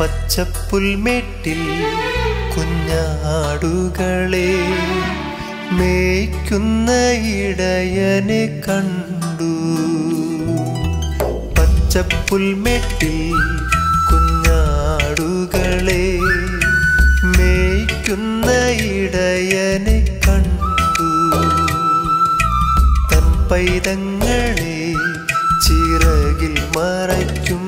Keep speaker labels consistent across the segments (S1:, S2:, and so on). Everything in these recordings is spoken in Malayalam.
S1: പച്ചപ്പുൽമേട്ടിൽ കുഞ്ഞാടുകളെ മേയ്ക്കുന്ന ഇടയനെ കണ്ടു പച്ചപ്പുൽമേട്ടിൽ കുഞ്ഞാടുകളെ മേയ്ക്കുന്ന ഇടയനെ കണ്ടു തൻ പൈതങ്ങളെ ചിറകിൽ മറയ്ക്കും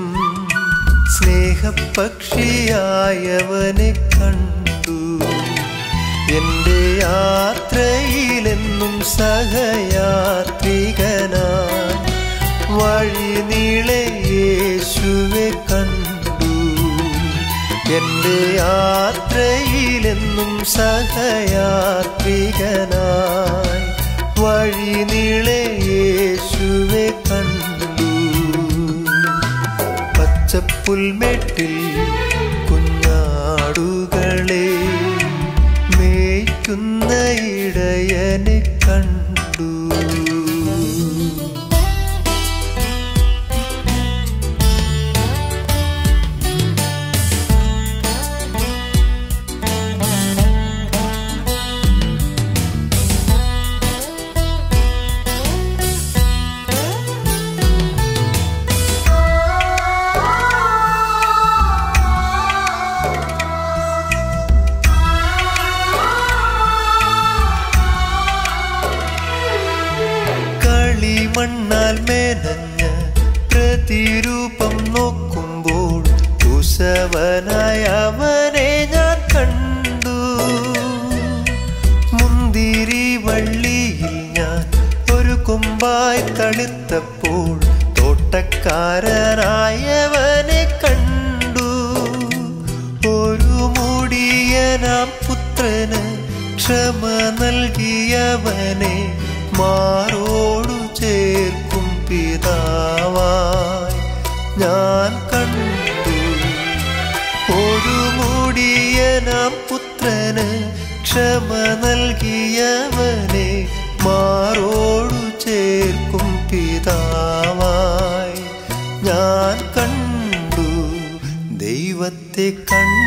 S1: സ്നേഹപക്ഷിയായവനെ കണ്ടു എൻ്റെ യാത്രയിലെന്നും സഹയാത്രികനായി വഴി നീളെ യേശുവെ കണ്ടു എൻ്റെ യാത്രയിലെന്നും സഹയാത്രികനായി വഴി നീളെ യേശുവെ കണ്ടു പച്ചപ്പുൽമേട്ടിൽ കുഞ്ഞാടുകളെ മേയ്ക്കുന്ന ഇടയനെ കണ്ടു കളിമണ്ണാൽ മേനഞ്ഞ പ്രതിരൂപം നോക്കുമ്പോൾ കുശവനായ അവനെ ഞാൻ കണ്ടു മുന്തിരി വള്ളിയിൽ ഞാൻ ഒരു കൊമ്പായി തളിർത്തപ്പോൾ തോട്ടക്കാരനായവനെ കണ്ടു ഒരു മുടിയനാം പുത്രന് ക്ഷമ നൽകിയവനെ മാറോടു ചേർക്കും പിതാവായി ഞാൻ കണ്ടു ഒരു മുടിയനാം പുത്രന് ക്ഷമ നൽകിയവനെ മാറോടു ചേർക്കും പിതാവായി ഞാൻ കണ്ടു ദൈവത്തെ കണ്ടു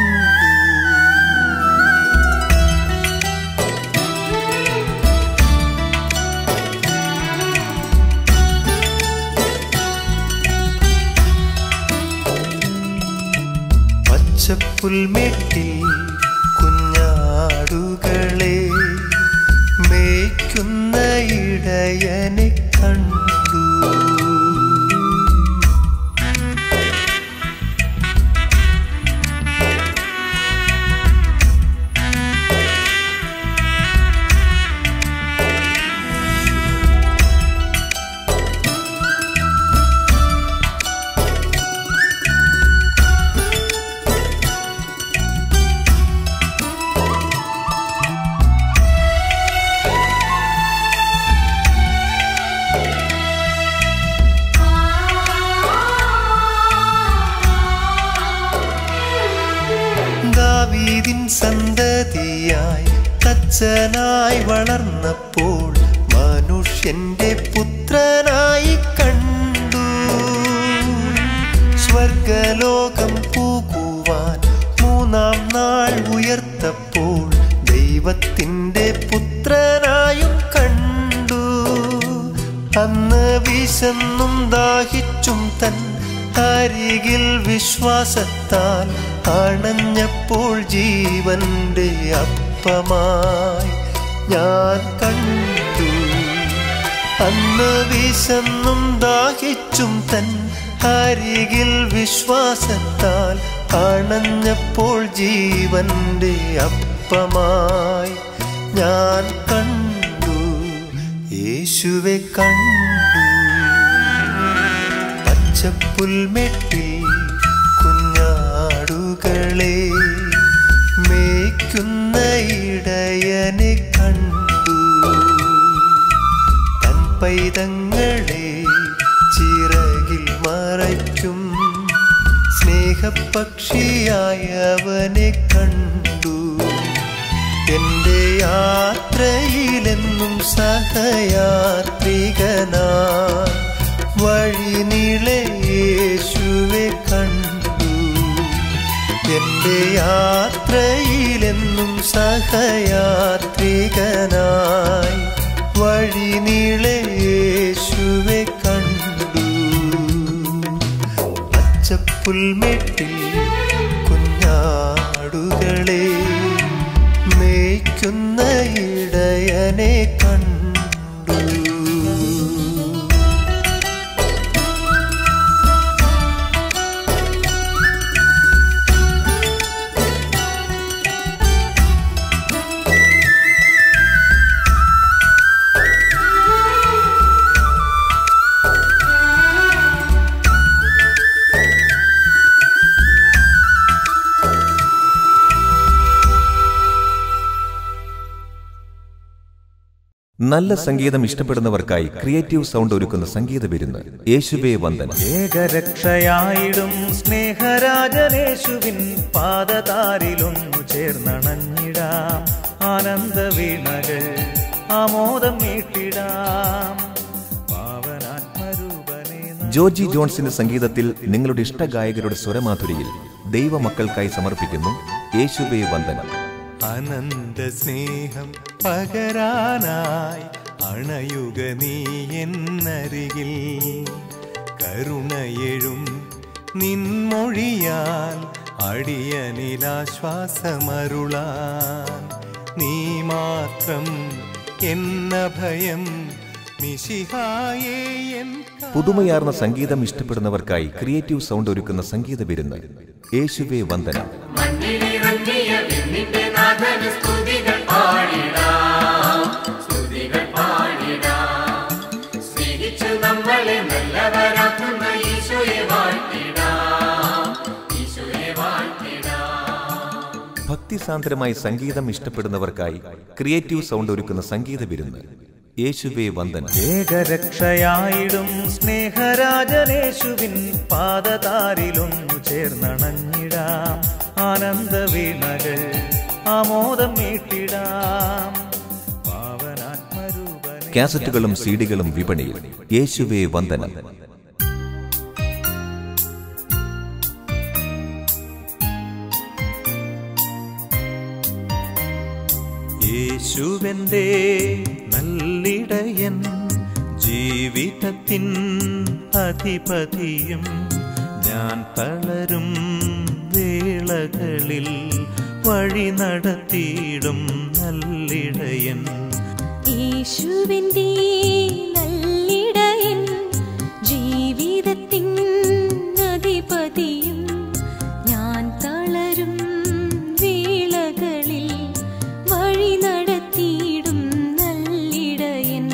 S1: പച്ചപ്പുൽമേട്ടിൽ കുഞ്ഞാടുകളെ മേയ്ക്കുന്ന ഇടയനെ കണ്ടു ദാവീദിൻ സന്തതിയായി തച്ചനായി വളർന്നപ്പോൾ മനുഷ്യന്റെ പുത്രനായി കണ്ടു സ്വർഗലോകം പോകുവാൻ മൂന്നാം നാൾ ഉയർത്തപ്പോൾ ദൈവത്തിൻ്റെ പുത്രനായും കണ്ടു അന്ന് വിശന്നും ദാഹിച്ചും തൻ അരികിൽ വിശ്വാസത്താൽ അണഞ്ഞപ്പോൾ ജീവന്റെ അപ്പമായി ഞാൻ കണ്ടു അന്ന് വിശന്നും ദാഹിച്ചും തൻ അരികിൽ വിശ്വാസത്താൽ അണഞ്ഞപ്പോൾ ജീവന്റെ അപ്പമായി ഞാൻ കണ്ടു യേശുവെ കണ്ടു പച്ചപ്പുൽമെട്ടിൽ കുഞ്ഞാടുകളെ മേയ്ക്കുന്ന ഇടയനെ കണ്ടു തൻ പൈതങ്ങളെ ചിറകിൽ മറയ്ക്കും സ്നേഹപക്ഷിയായ അവനെ കണ്ടു എന്റെ യാത്രയിലെന്നും സഹയാത്രികനാ വഴി നീളെ യേശുവെ കണ്ടു എന്റെ യാത്രയിലെന്നും സഹയാത്രികനായി വഴി നീളെ യേശുവെ കണ്ടു പച്ചപ്പുൽമെട്ടിൽ കുഞ്ഞാടുകളെ മേയ്ക്കുന്ന ഇടയനെ കണ്ടു
S2: നല്ല സംഗീതം ഇഷ്ടപ്പെടുന്നവർക്കായി ക്രിയേറ്റീവ് സൗണ്ട് ഒരുക്കുന്ന സംഗീത വിരുന്ന് യേശുവേ വന്ദനം
S3: ഏകരക്ഷയായിടും സ്നേഹരാജനേശുവിൻ പാദതാരിലൊന്നു ചേർന്നണഞ്ഞിടാം ആനന്ദ വീണകൾ ആമോദം മീട്ടിടാം പാവനാത്മരൂപനെ ന-
S2: ജോജി ജോൺസിന്റെ സംഗീതത്തിൽ നിങ്ങളുടെ ഇഷ്ടഗായകരുടെ സ്വരമാധുരിയിൽ ദൈവമക്കൾക്കായി സമർപ്പിക്കുന്നു യേശുവേ വന്ദനം
S1: അനന്ത സ്നേഹം പകരാനായി അണയുക നീ എന്നരികിൽ കരുണയെഴും നിൻമൊഴിയാൽ അടിയനിലാശ്വാസമരുളാൻ നീ മാത്രം എന്ന ഭയം മിശിഹായേ എൻ കാ-
S2: പുതുമയാർന്ന സംഗീതം ഇഷ്ടപ്പെടുന്നവർക്കായി ക്രിയേറ്റീവ് സൗണ്ട് ഒരുക്കുന്ന സംഗീത വിരുന്ന് യേശുവേ വന്ദനം
S4: മണ്ണിലിറങ്ങിയ വിണ്ണിന്റെ നാഥന് സ്തുതികൾ പാടിടാം സ്തുതികൾ പാടിടാം സ്നേഹിച്ചു നമ്മളെ നല്ലവരാക്കുന്ന ഈശോയെ വാഴ്ത്തിടാം ഈശോയെ വാഴ്ത്തിടാം
S2: ഭക്തിസാന്ദ്രമായി സംഗീതം ഇഷ്ടപ്പെടുന്നവർക്കായി ക്രിയേറ്റീവ് സൗണ്ട് ഒരുക്കുന്ന സംഗീത വിരുന്ന് യേശുവേ വന്ദനം
S3: ഏകരക്ഷയായിടും സ്നേഹരാജനേശുവിൻ പാദതാരിലൊന്നു ചേർന്നണഞ്ഞിടാം ആനന്ദ വീണകൾ ആമോദം മീട്ടിടാം പാവനാത്മരൂപനെ
S2: കാസറ്റുകളും സീഡികളും വിപണിയിൽ യേശുവേ വന്ദനം
S3: യേശുവന്റെ നല്ലിടയൻ ജീവിതത്തിൻ അധിപതിയും ഞാൻ തളരും വേളകളിൽ വഴി നടത്തിയിടും നല്ലിടയൻ
S5: യേശുവിൻ്റെ നല്ലിടയൻ ജീവിതത്തിൻ അധിപതിയും ഞാൻ തളരും വേളകളിൽ വഴി നടത്തിയിടും നല്ലിടയൻ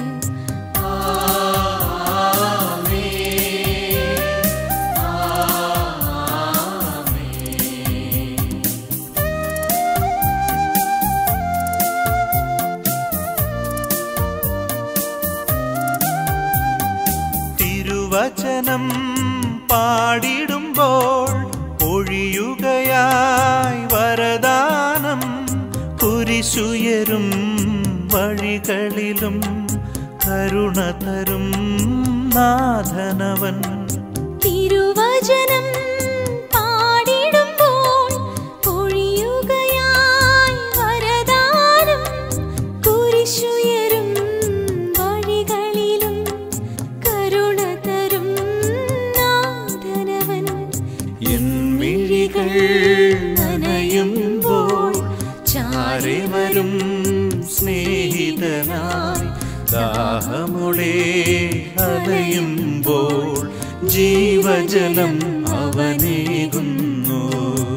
S3: തിരുവചനം പാടിടുമ്പോൾ ഒഴിയുകയായി വരദാനം കുരിശുയരും വഴികളിലും കരുണ തരും നാഥനവൻ
S5: തിരുവചനം പാടിടുമ്പോൾ ഒഴിയുകയായി വരദാനം കുരിശുയരും വഴികളിലും കരുണ തരും നാഥനവൻ
S3: എൻ മിഴികൾ നനയുമ്പോൾ ചാരെ വരും സ്നേഹിതനായി ദാഹമുടെ അലയുമ്പോൾ ജീവജലം അവനേകുന്നു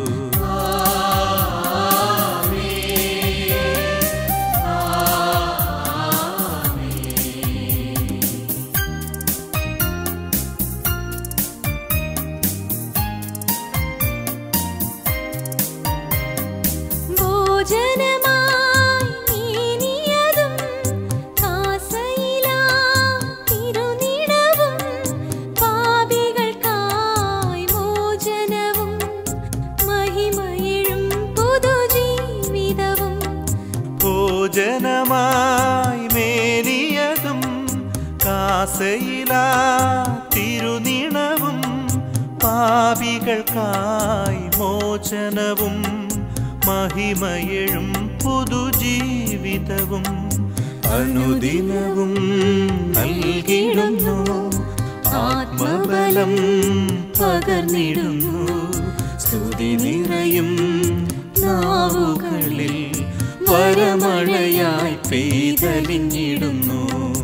S5: ഭോജനമായി നീനിയതും കാസയിലാ തിരുനിടവും പാപികൾക്കായി മോചനവും മഹിമയിഴും പുതുജീവിതവും
S3: ഭോജനമായി മേനിയതും കാസയിലാ തിരുനിണവും പാപികൾക്കായി മോചനവും മഹിമയഴും പുതുജീവിതവും അനുദിനവും നൽകിടുന്നു ആത്മബലം പകർന്നിടുന്നു സ്തുതി നിറയും നാവുകളിൽ വരമഴയായി പെയ്തലിഞ്ഞിടുന്നു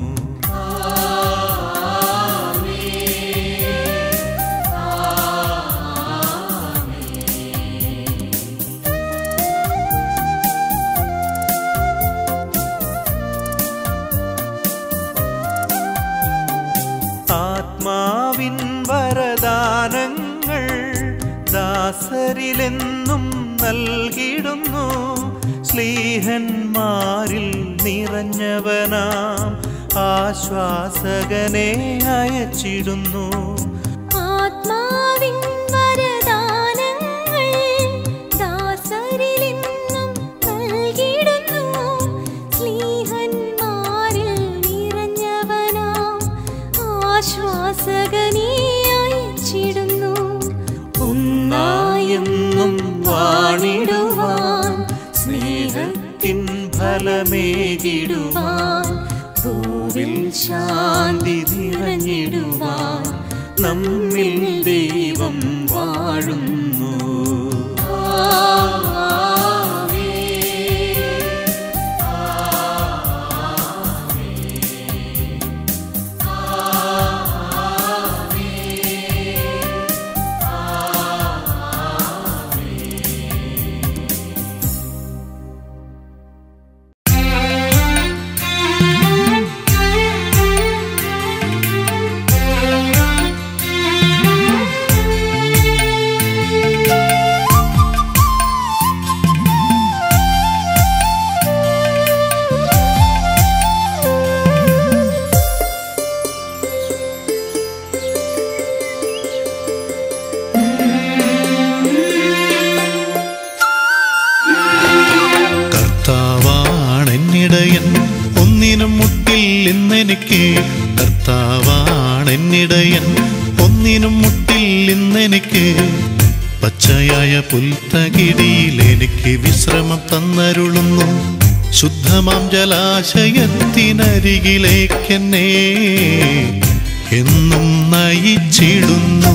S3: ആത്മാവിൻ വരദാനങ്ങൾ ദാസരിലെന്നും നൽകിടുന്നു സ്ലീഹന്മാരിൽ നിറഞ്ഞവനാം ആശ്വാസകനെ അയച്ചിടുന്നു
S5: ആത്മാവിൻ വരദാനങ്ങൾ ദാസരിലെന്നും നൽകിടുന്നു സ്ലീഹന്മാരിൽ നിറഞ്ഞവനാം ആശ്വാസകനെ അയച്ചിടുന്നു
S3: ഒന്നായെന്നും വാണിടുവാൻ സ്നേഹത്തിൻ ഫലമേകിടുവാൻ ഭൂവിൽ ശാന്തി നിറഞ്ഞിടുവാൻ നമ്മിൽ ദൈവം വാഴുന്നു
S6: കർത്താവാണെന്നിടയൻ ഒന്നിനും മുട്ടിൽ ഇന്നെനിക്ക് കർത്താവാണെന്നിടയൻ ഒന്നിനും മുട്ടിൽ ഇന്നെനിക്ക് പച്ചയായ പുൽത്തകിടിയിൽ എനിക്ക് വിശ്രമം തന്നരുളുന്നു ശുദ്ധമാം ജലാശയത്തിനരികിലേക്കെന്നെ എന്നും നയിച്ചിടുന്നു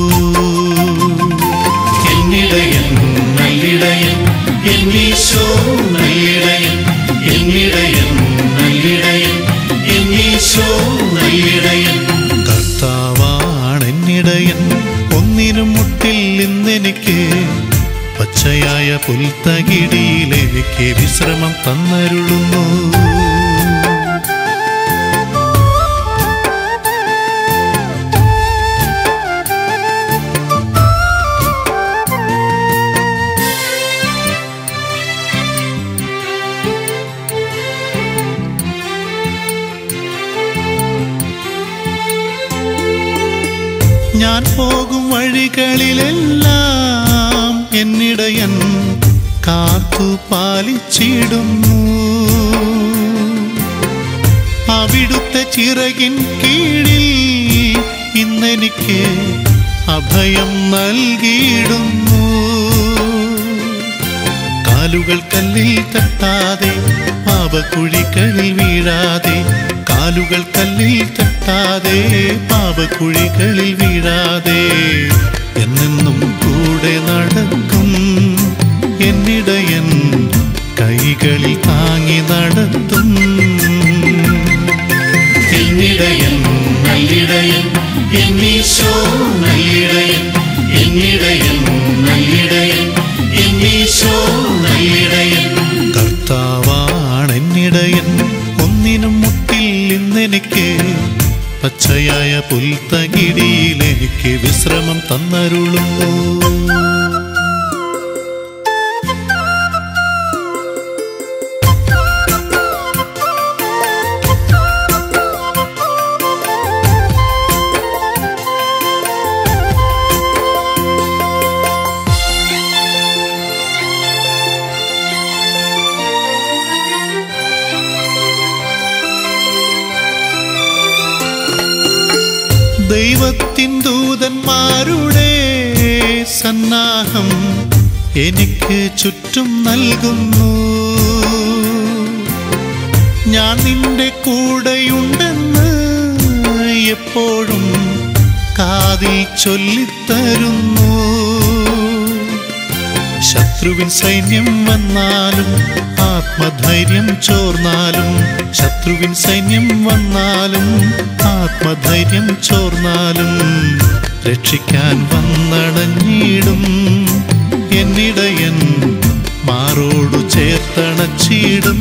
S6: എന്നിടയൻ നല്ലിടയൻ എന്നീശോ നല്ലിടയൻ എന്നിടയൻ നല്ലിടയൻ എന്നീശോ നല്ലിടയൻ കർത്താവാണെന്നിടയൻ ഒന്നിനും മുട്ടിൽ ഇന്നെനിക്ക് പച്ചയായ പുൽത്തകിടിയിൽ എനിക്ക് വിശ്രമം തന്നരുളുന്നു ഞാൻ പോകും വഴികളിലെല്ലാം എന്നിടയൻ കാത്തു പാലിച്ചിടുന്നു അവിടുത്തെ ചിറകിൻ കീഴിൽ ഇന്നെനിക്ക് അഭയം നൽകിയിടുന്നു കാലുകൾ കല്ലിൽ തട്ടാതെ പാപക്കുഴികളിൽ വീഴാതെ കാലുകൾ കല്ലിൽ തട്ടാതെ പാപക്കുഴികളിൽ വീഴാതെ എന്നെന്നും കൂടെ നടക്കും എന്നിടയൻ കൈകളിൽ താങ്ങി നടത്തും എന്നിടയൻ നല്ലിടയൻ എന്നീശോ നല്ലിടയൻ എന്നിടയൻ നല്ലിടയൻ എന്നീശോ നല്ലിടയൻ കർത്താവാണെന്നിടയൻ ഒന്നിനും മുട്ടിൽ ഇന്നെനിക്ക് പച്ചയായ പുൽത്തകിടിയിൽ എനിക്ക് വിശ്രമം തന്നരുളുന്നു ദൈവത്തിൻ ദൂതന്മാരുടെ സന്നാഹം എനിക്ക് ചുറ്റും നൽകുന്നു ഞാൻ നിന്റെ കൂടെയുണ്ടെന്ന് എപ്പോഴും കാതിൽ ചൊല്ലിത്തരുന്നു ശത്രുവിൻ സൈന്യം വന്നാലും ആത്മധൈര്യം ചോർന്നാലും ശത്രുവിൻ സൈന്യം വന്നാലും ആത്മധൈര്യം ചോർന്നാലും രക്ഷിക്കാൻ വന്നടഞ്ഞിടും എന്നിടയൻ മാറോടു ചേർത്തണച്ചിടും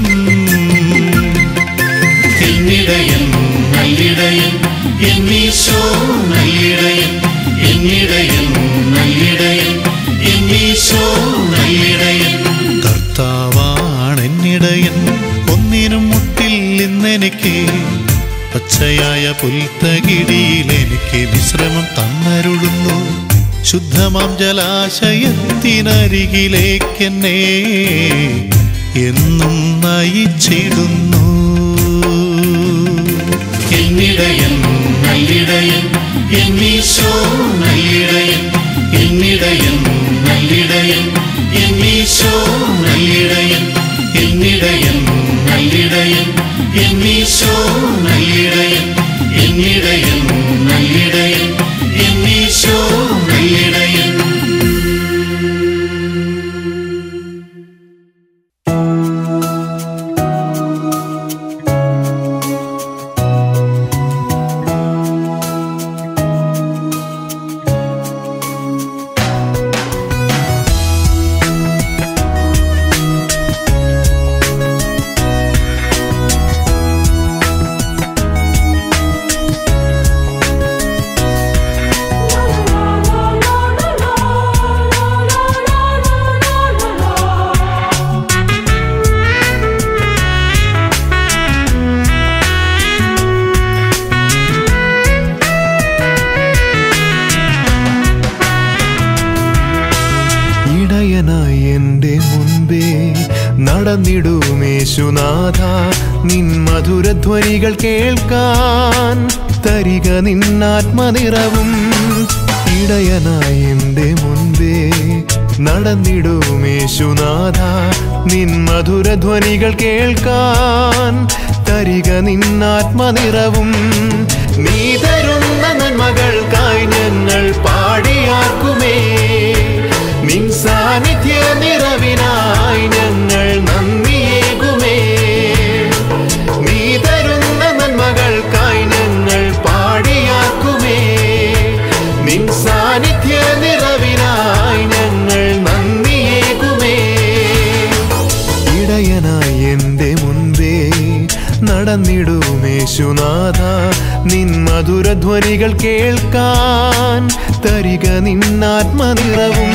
S6: എന്നിടയൻ നല്ലിടയൻ എന്നീശോ നല്ലിടയൻ എന്നിടയൻ നല്ലിടയൻ എന്നീശോ നല്ലിടയൻ കർത്താവാണ് എന്നിടയൻ ഒന്നിനും മുട്ടിൽ ഇന്നെനിക്ക് പച്ചയായ പുൽത്തകിടിയിൽ എനിക്ക് വിശ്രമം തന്നരുളുന്നു ശുദ്ധമാം ജലാശയത്തിനരികിലേക്കെന്നെ എന്നും നയിച്ചിടുന്നു എന്നിടയൻ നല്ലിടയൻ എന്നീശോ നല്ലിടയൻ എന്നിടയൻ നല്ലിടയൻ എന്നീശോ നല്ലിടയൻ എന്നിടയൻ നല്ലിടയൻ എന്നീശോ നല്ലിടയൻ എന്നിടയൻ നല്ലിടയൻ എന്നീശോ നല്ലിടയൻ
S1: ഇടയനായി എൻ്റെ മുൻപേ നടന്നിടുമേശുനാഥ നിൻ മധുരധ്വനികൾ കേൾക്കാൻ തരിക നിന്നാത്മനിറവും ഇടയനായി എൻ്റെ മുൻപേ നടന്നിടുമേശുനാഥ നിൻ മധുരധ്വനികൾ കേൾക്കാൻ തരിക നിന്നാത്മനിറവും നീ തരുന്ന നന്മകൾക്കായി ഞങ്ങൾ പാടിയാക്കുമേ നിൻ സാന്നിധ്യ നിറവിനായി ഞങ്ങൾ നന്ദിയേകുമേ നീ തരുന്ന നന്മകൾക്കായി ഞങ്ങൾ പാടിയാക്കുമേ നിൻ സാന്നിധ്യ നിറവിനായി ഞങ്ങൾ നന്ദിയേകുമേ ഇടയനായി എൻ്റെ മുൻപേ നടന്നിടുമേശുനാഥ നിൻ മധുരധ്വനികൾ കേൾക്കാൻ തരിക നിന്നാത്മനിറവും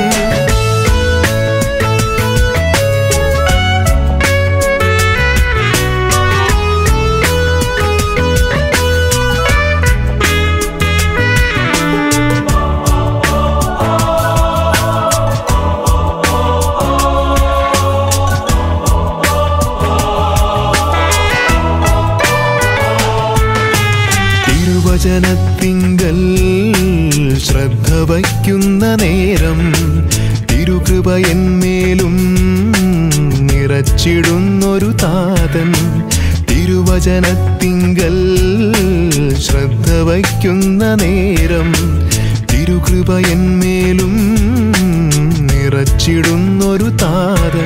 S1: തിരുവചനത്തിങ്കൽ ശ്രദ്ധ വയ്ക്കുന്ന നേരം തിരുകൃപ എന്മേലും നിറച്ചിടുന്നൊരു താതൻ തിരുവചനത്തിങ്കൽ ശ്രദ്ധ വയ്ക്കുന്ന നേരം തിരുകൃപ എന്മേലും നിറച്ചിടുന്നൊരു താതൻ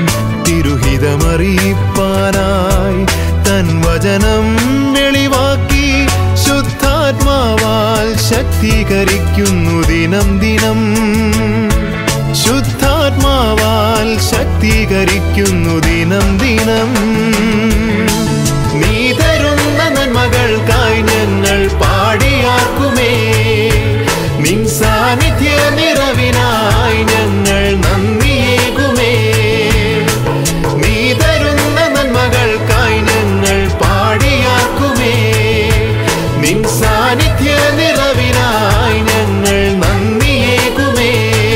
S1: തിരുഹിതമറിയിപ്പാനായി തൻ വചനം വെളിവാക്കി ശുദ്ധാത്മാവാൽ ശക്തീകരിക്കുന്നു ദിനം ദിനം ശുദ്ധാത്മാവാൽ ശക്തീകരിക്കുന്നു ദിനം ദിനം നീ തരുന്ന നന്മകൾക്കായി ഞങ്ങൾ പാടിയാക്കുമേ നിൻ സാന്നിധ്യ നിറവിനായി ഞങ്ങൾ നന്ദിയേകുമേ നീ തരുന്ന നന്മകൾക്കായി ഞങ്ങൾ പാടിയാക്കുമേ നിൻ സാന്നിധ്യ നിറവിനായി ഞങ്ങൾ നന്ദിയേകുമേ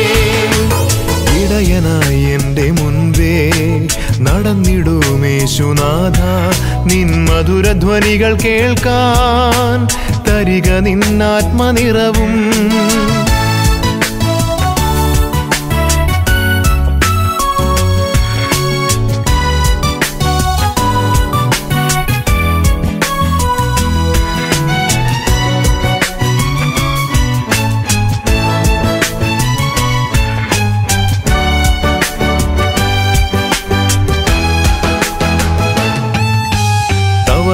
S1: ഇടയനായി എൻ്റെ മുൻപേ നടന്നിടുമേശുനാഥ നിൻ മധുരധ്വനികൾ കേൾക്കാൻ തരിക നിന്നാത്മനിറവും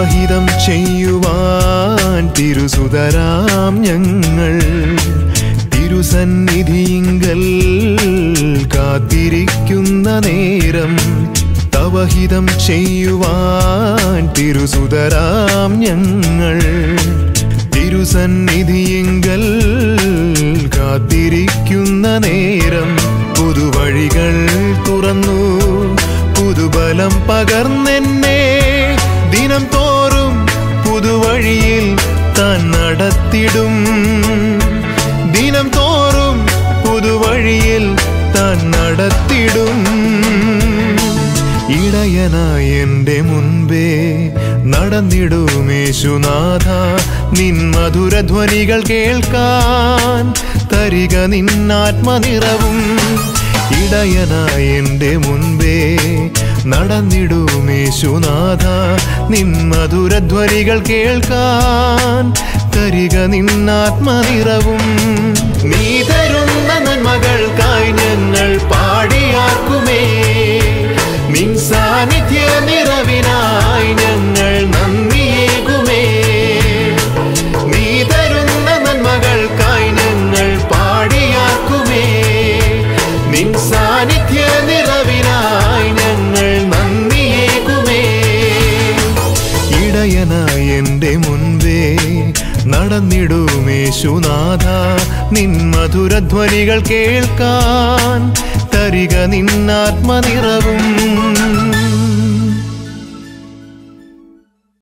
S1: തവഹിതം ചെയ്യുവാൻ തിരുസുതരാം ഞങ്ങൾ തിരുസന്നിധിയിങ്കൽ കാത്തിരിക്കുന്ന നേരം തവഹിതം ചെയ്യുവാൻ തിരുസുതരാം ഞങ്ങൾ തിരുസന്നിധിയിങ്കൽ കാത്തിരിക്കുന്ന നേരം പുതുവഴികൾ തുറന്നു പുതുബലം പകർന്നെന്നെ ദിനം തോറും പുതുവഴിയിൽ താൻ നടത്തിടും ദിനം തോറും പുതുവഴിയിൽ താൻ നടത്തിടും ഇടയനായ എൻ്റെ മുൻപേ നടന്നിടുമേശുനാഥ നിൻ മധുരധ്വനികൾ കേൾക്കാൻ തരിക നിന്നാത്മനിറവും ഇടയനായ എൻ്റെ മുൻപേ നടന്നിടുമേശുനാഥ നിൻ മധുരധ്വനികൾ കേൾക്കാൻ തരിക നിന്നാത്മനിറവും നീ തരുന്ന നന്മകൾക്കായി ഞങ്ങൾ പാടിയാക്കുമേ നിൻ സാന്നിധ്യ നിറവിനായി ഞങ്ങൾ നന്ദിയേകുമേ നീ തരുന്ന നന്മകൾക്കായി ഞങ്ങൾ പാടിയാക്കുമേ നിൻ സാന്നിധ്യ നിറവിനായി ഞങ്ങൾ നന്ദിയേകുമേ ഇടയനായ എൻ്റെ മുൻപേ നടന്നിടുമേശുനാഥ നിൻ മധുരധ്വനികൾ കേൾക്കാൻ തരിക നിന്നാത്മനിറവും